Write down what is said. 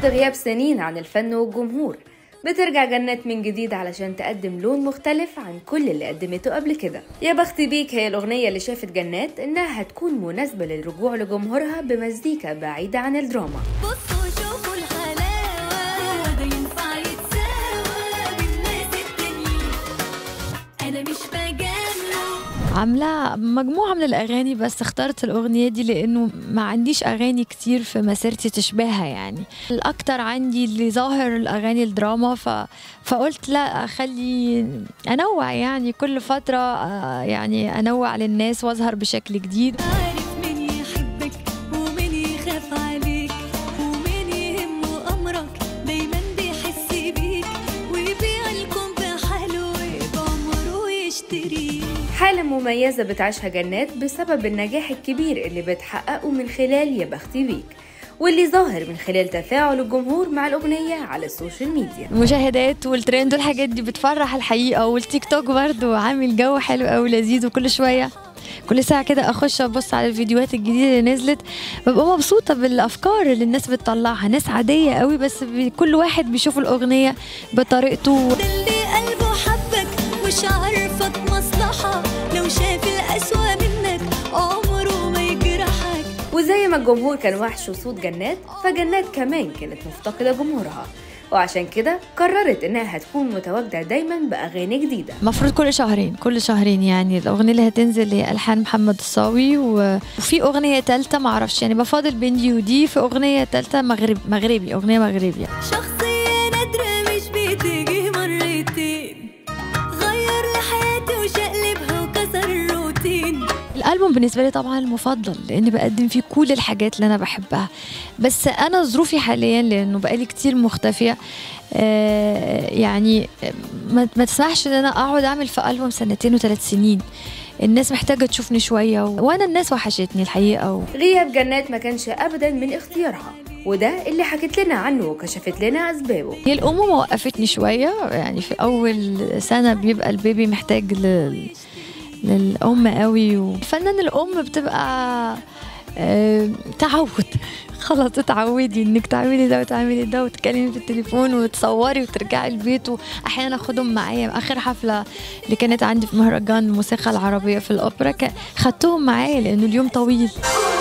بعد غياب سنين عن الفن والجمهور بترجع جنات من جديد علشان تقدم لون مختلف عن كل اللي قدمته قبل كده يا بختي بيك هي الأغنية اللي شافت جنات إنها هتكون مناسبة للرجوع لجمهورها بمزيكا بعيدة عن الدراما بصوا شوفوا الحلاوة ده ينفع يتساوى بالناس التانيين أنا مش بجامله عاملة مجموعة من الأغاني بس اخترت الأغنية دي لأنه ما عنديش أغاني كتير في مسيرتي تشبهها يعني الأكتر عندي اللي ظاهر الأغاني الدراما ف... فقلت لا أخلي أنوع يعني كل فترة آه، يعني أنوع للناس وأظهر بشكل جديد عارف مين يحبك ومين يخاف عليك ومين يهمه أمرك دايما بيحس بيك ويبيع لكم بحاله بعمره يشتريك حالة مميزة بتعيشها جنات بسبب النجاح الكبير اللي بتحققه من خلال يا بختي بيك واللي ظاهر من خلال تفاعل الجمهور مع الأغنية على السوشيال ميديا المشاهدات والترند والحاجات دي بتفرح الحقيقة والتيك توك برضو عامل جو حلو قوي لذيذ وكل شوية كل ساعة كده أخش أبص على الفيديوهات الجديدة اللي نزلت ببقى مبسوطة بالأفكار اللي الناس بتطلعها ناس عادية قوي بس بي- كل واحد بيشوف الأغنية بطريقته ده اللي قلبه حبك مش عارفك مصلحة لو شاف الأسوأ منك عمره ما يجرحك وزي ما الجمهور كان وحش صوت جنات فجنات كمان كانت مفتقدة جمهورها وعشان كده قررت إنها هتكون متواجدة دايما بأغاني جديدة المفروض كل شهرين كل شهرين يعني الأغنية اللي هتنزل هي ألحان محمد الصاوي و- وفي أغنية تالتة معرفش يعني بفاضل بين دي ودي في أغنية تالتة مغرب مغربي أغنية مغربية شخصية نادرة مش بتيجي مرتين غير لي حياتي وشقلبها وكسر الروتين الالبوم بالنسبه لي طبعا المفضل لاني بقدم فيه كل الحاجات اللي انا بحبها بس انا ظروفي حاليا لانه بقالي كتير مختفيه آه، يعني ما, ما تسمحش ان انا اقعد اعمل في البوم سنتين وثلاث سنين الناس محتاجه تشوفني شويه و... وانا الناس وحشتني الحقيقه و... غياب جنات ما كانش أبدا من اختيارها وده اللي حكت لنا عنه وكشفت لنا أسبابه هي الأمومة وقفتني شوية يعني في أول سنة بيبقى البيبي محتاج لل... للأم قوي وفنان الأم بتبقى آه، تعود خلاص اتعودي انك تعملي ده وتعملي ده وتتكلمي في التليفون وتصوري وترجعي البيت واحيانا اخدهم معايا اخر حفله اللي كانت عندي في مهرجان الموسيقى العربيه في الاوبرا ك- خدتهم معايا لانه اليوم طويل